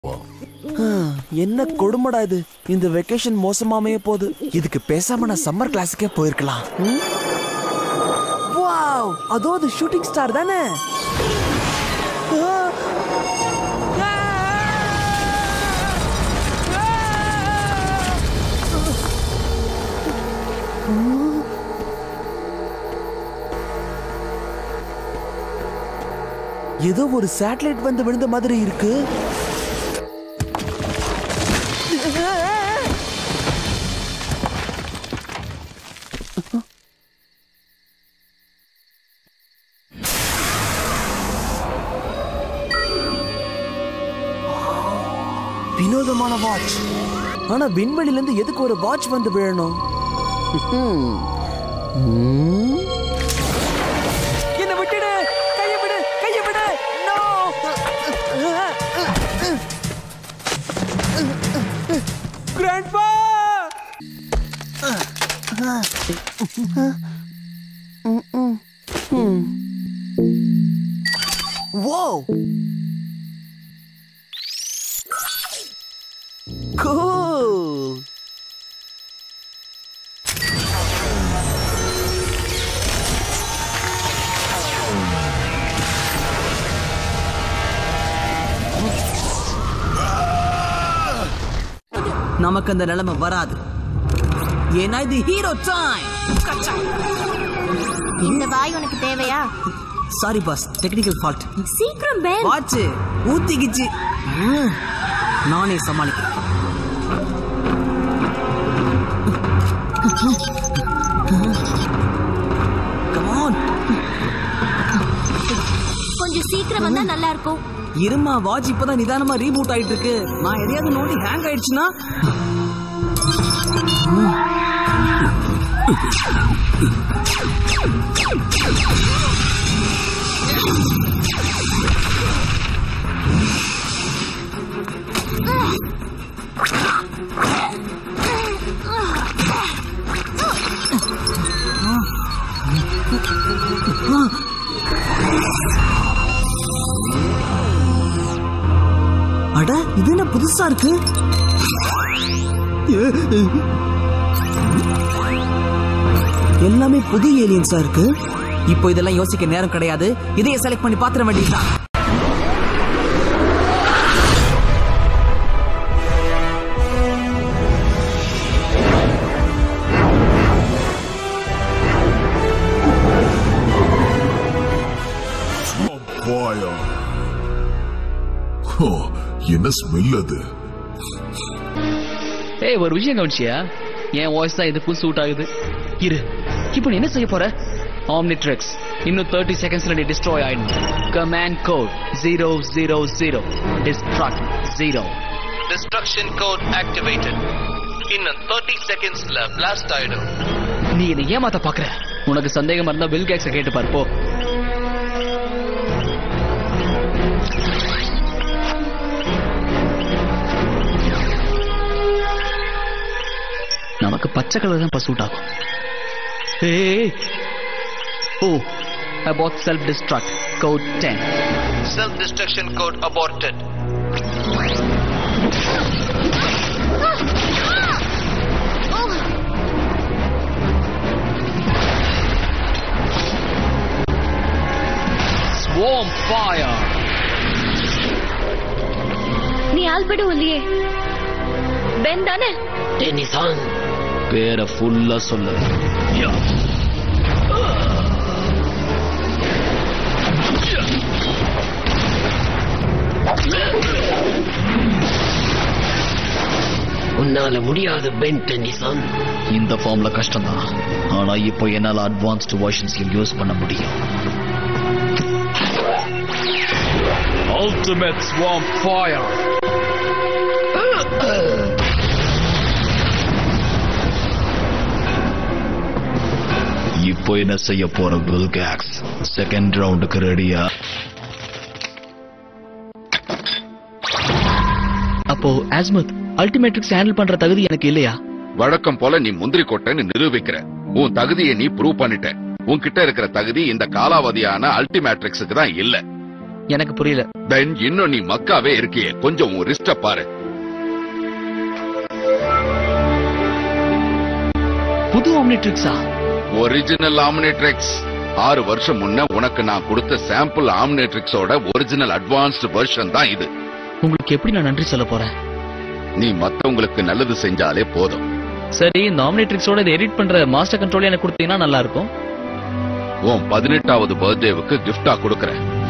என்ன கொடுமடா இது இந்த வெக்கேஷன் மோசமாமே போகுது இதுக்கு பேசாம நான் சம்மர் கிளாஸுக்கே போயிருக்கலாம் ம்? வாவ் அதோ அது ஷூட்டிங் ஸ்டார் தானே ஆ! ஆ! ஏதோ ஒரு சேட்டலைட் வந்து விழுந்த மாதிரி இருக்கு வினோதமான வாட்ச் ஆனா விண்வெளில இருந்து எதுக்கு ஒரு வாட்ச் வந்து விழணும் ம். என்னை விட்டுடு கையை விடு கையை விடு நோ கிராண்ட்பா Whoa! Cool! நமக்கு அந்த நிலைமை வராது ஏன்னா இது ஹீரோ டைம் இந்த வாய் உனக்கு தேவையா சாரி பாஸ் டெக்னிக்கல் ஃபால்ட் சீக்கிரம் பென் வாட்ச் ஊத்திக்கிச்சு ம். நானே சமாளிக்கிறேன் Come on. கொஞ்சம் சீக்கிரம் வந்தா நல்லா இருக்கும் இருமா வாட்ச் இப்பதான் நிதானமா ரீபூட் ஆயிட்டு இருக்கு நான் எதையாவது நோண்டி ஹேங் ஆயிடுச்சுன்னா அட இது என்ன புதுசா இருக்கு எல்லாமே புது ஏலியன்ஸா இருக்கு இப்போ இதெல்லாம் யோசிக்க நேரம் கிடையாது இதையே செலக்ட் பண்ணி பாத்திர வேண்டியதுதான் Fire. ஓ என்ன ஸ்மெல் அது ஏய் ஒரு விஷயம் கவனிச்சியா என் வாய்ஸ் தான் இதுக்கும் சூட் ஆகுது இரு இப்போ நீ என்ன செய்ய போற ஆம்னிட்ரெக்ஸ் இன்னும் தேர்ட்டி செகண்ட்ஸ்ல நீ டிஸ்ட்ராய் ஆயிடணும் command code zero zero zero distract zero destruction code activated இன்னும் தேர்ட்டி செகண்ட்ஸ்ல பிளாஸ்ட் ஆயிடும் நீ என்னை ஏமாத்த பாக்குற உனக்கு சந்தேகம் இருந்தா பில் கேக்ஸ கேட்டு பாரு போ நமக்கு பச்சை கலர் தான் சூட் ஆகும் ஏய் ஓ about self destruct code 10 self destruction code aborted swarm fire நீ ஆல்பர்ட் இல்லையே பென் தானே பேரை ஃபுல்லா சொல்லு யா உன்னால முடியாது பென் டென்னிசன் இந்த ஃபார்ம்ல கஷ்டம்தான் ஆனா இப்போ என்னால அட்வான்ஸ்டு வெர்ஷன்ஸ்ல யூஸ் பண்ண முடியும் அல்டிமேட் ஸ்வாம் ஃபயர் இப்போ என்ன செய்ய போற குல்காக்ஸ் செகண்ட் ரவுண்டுக்கு ரெடியா அப்போ ஆஸ்மத் அல்டிமேட்ரிக்ஸ் ஹேண்டில் பண்ற தகுதி எனக்கு இல்லையா வழக்கம் போல நீ முந்திரி கொட்டைன்னு நிரூபிக்கிற உன் தகுதியை நீ ப்ரூவ் பண்ணிட்ட உன்கிட்ட இருக்கிற தகுதி இந்த காலாவதியான அல்டிமேட்ரிக்ஸுக்கு தான் இல்ல எனக்கு புரியல பென் இன்னும் நீ மக்காவே இருக்கியே கொஞ்சம் உன் ரிஸ்ட பாரு புது ஆம்னிட்ரிக்ஸா ஒரிஜினல் ஆம்னிட்ரிக்ஸ் ஆறு வருஷம் முன்ன உனக்கு நான் கொடுத்த சாம்பிள் ஆம்னிட்ரிக்ஸோட ஒரிஜினல் அட்வான்ஸ்டு வெர்ஷன் தான் இது உங்களுக்கு எப்படி நான் நன்றி சொல்ல போறேன் நீ மத்தவங்களுக்கு நல்லது செஞ்சாலே போதும் சரி இந்த ஆம்னிட்ரிக்ஸோட இதை எடிட் பண்ற மாஸ்டர் கண்ட்ரோல் எனக்கு கொடுத்தீங்கன்னா நல்லா இருக்கும் உன் பதினெட்டாவது பர்த்டேவுக்கு கிஃப்டா கொடுக்கறேன்